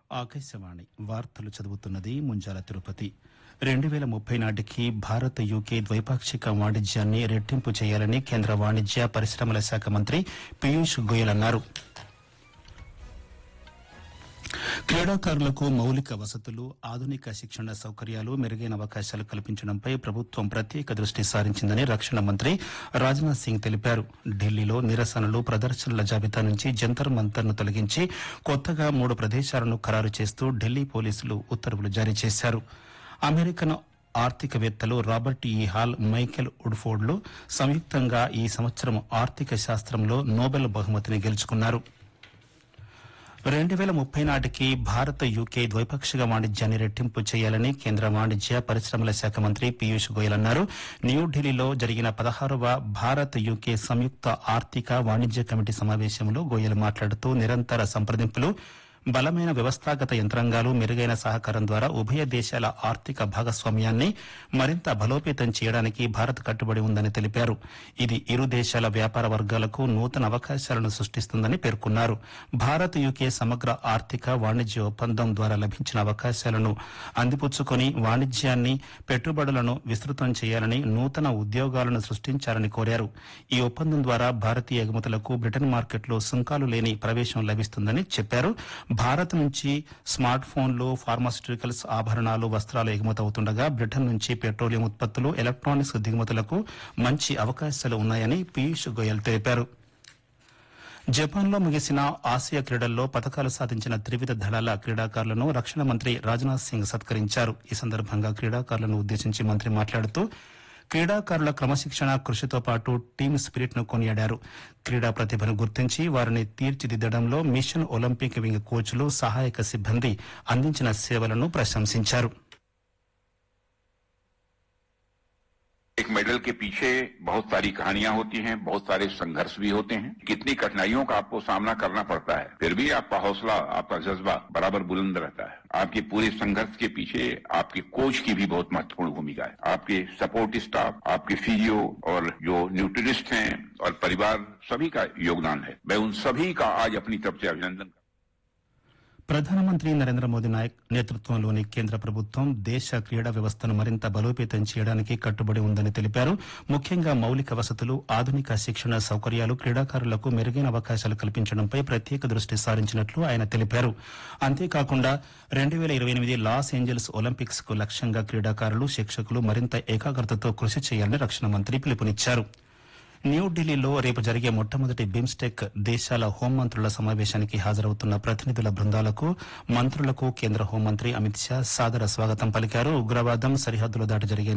ఆకాశవాణి వార్తలు చదువుతున్నది ముంజాల తిరుపతి రెండు వేల ముప్పై నాటికి భారత్ యూకే ద్వైపాక్షిక వాణిజ్యాన్ని రెట్టింపు చేయాలని కేంద్ర వాణిజ్య పరిశ్రమల శాఖ మంత్రి పీయూష్ గోయల్ అన్నారు క్రీడాకారులకు మౌలిక వసతులు ఆధునిక శిక్షణ సౌకర్యాలు మెరుగైన అవకాశాలు కల్పించడంపై ప్రభుత్వం ప్రత్యేక దృష్టి సారించిందని రక్షణ మంత్రి రాజ్నాథ్ సింగ్ తెలిపారు ఢిల్లీలో నిరసనలు ప్రదర్శనల జాబితా నుంచి జంతర్ మంతర్ను తొలగించి కొత్తగా మూడు ప్రదేశాలను ఖరారు చేస్తూ ఢిల్లీ పోలీసులు ఉత్తర్వులు జారీ చేశారు అమెరికన్ ఆర్థికవేత్తలు రాబర్ట్ ఈ హాల్ మైకెల్ వుడ్ఫోర్డ్లు సంయుక్తంగా ఈ సంవత్సరం ఆర్థిక శాస్త్రంలో నోబెల్ బహుమతిని గెలుచుకున్నారు రెండు వేల ముప్పై నాటికి భారత్ యూకే ద్వైపాక్షిక వాణిజ్యాన్ని రెట్టింపు చేయాలని కేంద్ర వాణిజ్య పరిశ్రమల శాఖ మంత్రి పీయూష్ గోయల్ అన్నారు న్యూఢిల్లీలో జరిగిన పదహారవ భారత్ యూకే సంయుక్త ఆర్థిక వాణిజ్య కమిటీ సమావేశంలో గోయల్ మాట్లాడుతూ నిరంతర సంప్రదింపులు బలమైన వ్యవస్థాగత యంత్రాంగాలు మెరుగైన సహకారం ద్వారా ఉభయ దేశాల ఆర్థిక భాగస్వామ్యాన్ని మరింత బలోపేతం చేయడానికి భారత్ కట్టుబడి ఉందని తెలిపారు ఇది ఇరు దేశాల వ్యాపార వర్గాలకు నూతన అవకాశాలను సృష్టిస్తుందని పేర్కొన్నారు భారత్ యూకే సమగ్ర ఆర్థిక వాణిజ్య ఒప్పందం ద్వారా లభించిన అవకాశాలను అందిపుచ్చుకొని వాణిజ్యాన్ని పెట్టుబడులను విస్తృతం చేయాలని నూతన ఉద్యోగాలను సృష్టించాలని కోరారు ఈ ఒప్పందం ద్వారా భారతీయ ఎగుమతులకు బ్రిటన్ మార్కెట్లో సుంకాలు లేని ప్రవేశం లభిస్తుందని చెప్పారు భారత్ నుంచి స్మార్ట్ ఫోన్లు ఫార్మాస్యూటికల్స్ ఆభరణాలు వస్త్రాలు ఎగుమతవుతుండగా బ్రిటన్ నుంచి పెట్రోలియం ఉత్పత్తులు ఎలక్ట్రానిక్స్ దిగుమతులకు మంచి అవకాశాలు ఉన్నాయని పీయూష్ గోయల్ తెలిపారు జపాన్లో ముగిసిన ఆసియా క్రీడల్లో పతకాలు సాధించిన త్రివిధ దళాల క్రీడాకారులను రక్షణ మంత్రి రాజ్నాథ్ సింగ్ సత్కరించారు ఈ సందర్భంగా క్రీడాకారులను ఉద్దేశించి మంత్రి మాట్లాడుతూ క్రీడాకారుల క్రమశిక్షణ కృషితో పాటు టీమ్ స్పిరిట్ ను కొనియాడారు క్రీడా ప్రతిభను గుర్తించి వారిని తీర్చిదిద్దడంలో మిషన్ ఒలింపిక్ వింగ్ కోచ్లు సహాయక సిబ్బంది అందించిన సేవలను ప్రశంసించారు एक मेडल के पीछे बहुत सारी कहानियां होती हैं बहुत सारे संघर्ष भी होते हैं कितनी कठिनाइयों का आपको सामना करना पड़ता है फिर भी आपका हौसला आपका जज्बा बराबर बुलंद रहता है आपके पूरे संघर्ष के पीछे आपके कोच की भी बहुत महत्वपूर्ण भूमिका है आपके सपोर्ट स्टाफ आपके फिजियो और जो न्यूट्रिनिस्ट हैं और परिवार सभी का योगदान है मैं उन सभी का आज अपनी तरफ से अभिनंदन करता हूं। ప్రధానమంత్రి నరేంద్ర మోదీ నాయక్ నేతృత్వంలోని కేంద్ర ప్రభుత్వం దేశ క్రీడా వ్యవస్థను మరింత బలోపేతం చేయడానికి కట్టుబడి ఉందని తెలిపారు ముఖ్యంగా మౌలిక వసతులు ఆధునిక శిక్షణ సౌకర్యాలు క్రీడాకారులకు మెరుగైన అవకాశాలు కల్పించడంపై ప్రత్యేక దృష్టి సారించినట్లు ఆయన తెలిపారు అంతేకాకుండా రెండు వేల ఇరవై ఎనిమిది లాస్ ఏంజల్స్ ఒలింపిక్స్ కు లక్ష్యంగా క్రీడాకారులు శిక్షకులు మరింత ఏకాగ్రతతో కృషి చేయాలని రక్షణ మంత్రి పిలుపునిచ్చారు న్యూఢిల్లీలో రేపు జరిగే మొట్టమొదటి బిమ్స్టెక్ దేశాల హోంమంత్రుల సమావేశానికి హాజరవుతున్న ప్రతినిధుల బృందాలకు మంత్రులకు కేంద్ర హోంమంత్రి అమిత్ షా సాదర స్వాగతం పలికారు ఉగ్రవాదం సరిహద్దుల దాటి జరిగే